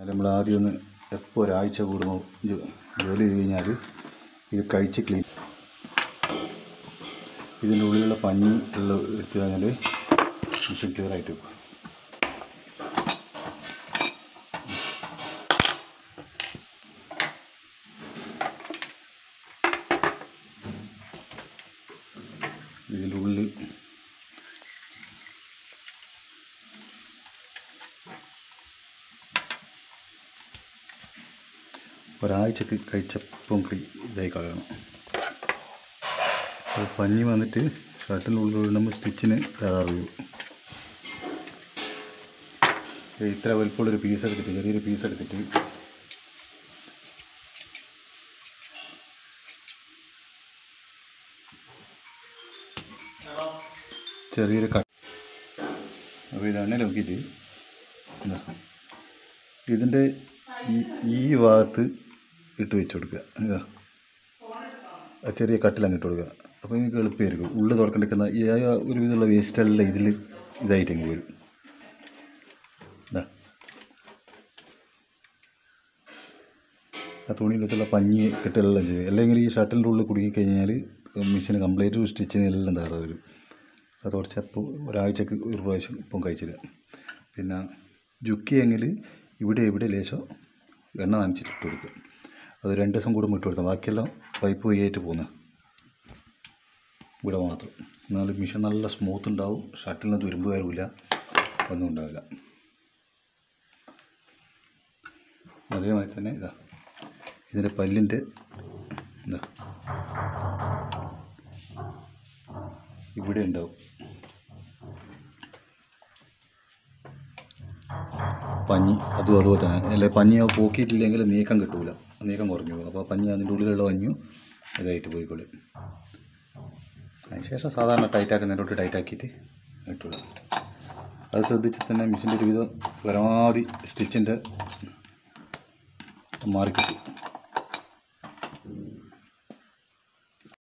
അത് നമ്മൾ ആദ്യം ഒന്ന് എപ്പോൾ ഒരാഴ്ച കൂടുമ്പോൾ ജോ- ജോലി ചെയ്ത് കഴിഞ്ഞാൽ ഇത് കഴിച്ച് ക്ലീൻ ഇതിൻ്റെ ഉള്ളിലുള്ള പഞ്ഞി എല്ലാം എടുത്തു കഴിഞ്ഞാൽ മിഷൻ ക്ലിയർ ആയിട്ട് വെക്കും ഇതിൻ്റെ ഉള്ളിൽ ഒരാഴ്ചക്ക് കഴിച്ചപ്പം ക്ലീ ഇതായി കളയണം അത് പഞ്ഞി വന്നിട്ട് ഷർട്ടിൻ്റെ ഉള്ളിൽ ഇടുമ്പോൾ സ്റ്റിച്ചിന് അറിയൂ ഇത്ര വലിപ്പമുള്ളൊരു പീസ് എടുത്തിട്ട് ചെറിയൊരു പീസ് എടുത്തിട്ട് ചെറിയൊരു കട്ട് അപ്പോൾ ഇത് എണ്ണയിൽ നോക്കിയിട്ട് ഇതാ. ഇതിൻ്റെ ഈ ഈ ഭാഗത്ത് ഇട്ട് വെച്ച് കൊടുക്കുക ഇതാ ആ ചെറിയ കട്ടിലങ്ങ് ഇട്ട് കൊടുക്കുക അപ്പോൾ നിങ്ങൾക്ക് എളുപ്പമായിരിക്കും ഉള്ളിൽ തുറക്കണ്ടിരിക്കുന്ന ഈ ആ ഒരു വിധമുള്ള വേസ്റ്റെല്ലാം ഇതിൽ ഇതായിട്ടെങ്കിൽ വരും ഇതാ ആ തുണിയിലത്തുള്ള പഞ്ഞി കെട്ടെല്ലാം ചെയ്യും അല്ലെങ്കിൽ ഈ ഷർട്ടിൻ്റെ ഉള്ളിൽ കുടുങ്ങിക്കഴിഞ്ഞാൽ മെഷീൻ കംപ്ലീറ്റ് സ്റ്റിച്ചിന് എല്ലാം താറ വരും അത് കുറച്ചപ്പോൾ ഒരാഴ്ചക്ക് ഒരു പ്രാവശ്യം ഇപ്പം കഴിച്ചില്ല പിന്നെ ജുക്കിയെങ്കിൽ ഇവിടെ ഇവിടെ ലേശം എണ്ണ നനച്ചിട്ട് ഇട്ട് കൊടുക്കും അത് രണ്ട് ദിവസം കൂടുമ്പോൾ ഇട്ട് കൊടുത്താൽ ബാക്കിയെല്ലാം പൈപ്പ് വഴിയായിട്ട് പോകുന്നത് ഇവിടെ മാത്രം എന്നാൽ മിഷൻ നല്ല സ്മൂത്ത് ഉണ്ടാവും ഷർട്ടിലൊന്നും തുരുമ്പ് വരില്ല ഒന്നും ഉണ്ടാവില്ല അതേമാതിരി തന്നെ ഇതാ ഇതിൻ്റെ പല്ലിൻ്റെ ഇതാ ഇവിടെ ഉണ്ടാവും പഞ്ഞി അതും അതുപോലെ തന്നെ അല്ലെ പഞ്ഞി പോക്കിയിട്ടില്ലെങ്കിൽ നീക്കം കിട്ടൂല നീക്കം കുറഞ്ഞു പോകും അപ്പോൾ പഞ്ഞി അതിൻ്റെ ഉള്ളിലുള്ള പഞ്ഞു ഇതായിട്ട് പോയിക്കോളും അതിനുശേഷം സാധാരണ ടൈറ്റാക്കുന്നതിലോട്ട് ടൈറ്റാക്കിയിട്ട് ഇട്ടുള്ളൂ അത് ശ്രദ്ധിച്ച് തന്നെ മെഷീൻ്റെ ഒരുവിധം പരമാവധി സ്റ്റിച്ചിൻ്റെ മാറിക്കിട്ടും